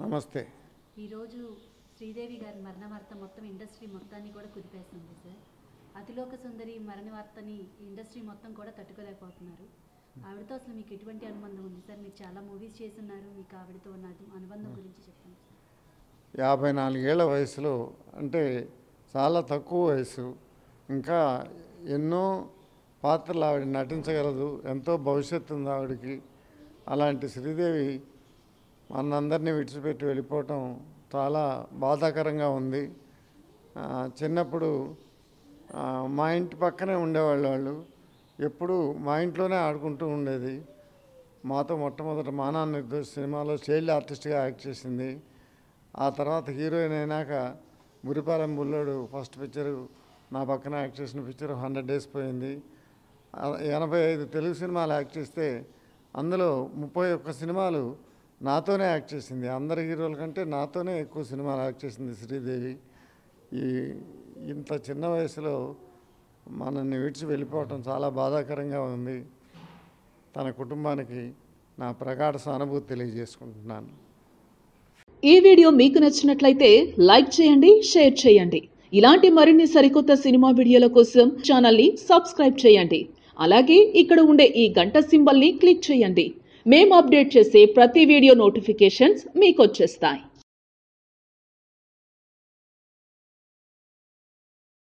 నమస్తే ఈరోజు శ్రీదేవి గారి మరణ వార్త మొత్తం ఇండస్ట్రీ మొత్తాన్ని కూడా కుదిపేస్తుంది సార్ అతిలోక సుందరి మరణ వార్తని ఇండస్ట్రీ మొత్తం కూడా తట్టుకోలేకపోతున్నారు ఆవిడతో అసలు మీకు ఎటువంటి అనుబంధం ఉంది సార్ మీరు చాలా మూవీస్ చేస్తున్నారు మీకు ఆవిడతో ఉన్న అను- అనుబంధం గురించి చెప్పండి సార్ యాభై నాలుగేళ్ల వయసులో అంటే చాలా తక్కువ వయసు ఇంకా ఎన్నో పాత్రలు ఆవిడ నటించగలదు ఎంతో భవిష్యత్తు ఉంది ఆవిడకి అలాంటి శ్రీదేవి మనందరినీ విడిచిపెట్టి వెళ్ళిపోవటం చాలా బాధాకరంగా ఉంది ఆ, చిన్నప్పుడు ఆ, మా ఇంటి పక్కనే ఉండేవాళ్ళు వాళ్ళు ఎప్పుడు మా ఇంట్లోనే ఆడుకుంటూ ఉండేది మాతో మొట్టమొదట మానా నిర్దోష సినిమాలో చైల్డ్ ఆర్టిస్ట్గా యాక్ట్ చేసింది ఆ తర్వాత హీరోయిన్ అయినాక మురిపాలెం బుల్లోడు ఫస్ట్ పిక్చరు నా పక్కన యాక్ట్ చేసిన పిక్చర్ హండ్రెడ్ డేస్ పోయింది ఆ, ఎనభై ఐదు తెలుగు సినిమాలు యాక్ట్ చేస్తే అందులో ముప్పై ఒక్క సినిమాలు నాతోనే యాక్ట్ చేసింది అందరి హీరోల కంటే నాతోనే ఎక్కువ సినిమాలు యాక్ట్ చేసింది శ్రీదేవి ఈ ఇంత చిన్న వయసులో మనల్ని విడిచి వెళ్ళిపోవటం చాలా బాధాకరంగా ఉంది తన కుటుంబానికి నా ప్రగాఢ సానుభూతి తెలియజేసుకుంటున్నాను ఈ వీడియో మీకు నచ్చినట్లయితే లైక్ చేయండి షేర్ చేయండి ఇలాంటి మరిన్ని సరికొత్త సినిమా వీడియోల కోసం ఛానల్ని సబ్స్క్రైబ్ చేయండి అలాగే ఇక్కడ ఉండే ఈ గంట సింబల్ని క్లిక్ చేయండి మేము అప్డేట్ చేసే ప్రతి వీడియో నోటిఫికేషన్స్ మీకు వచ్చేస్తాయి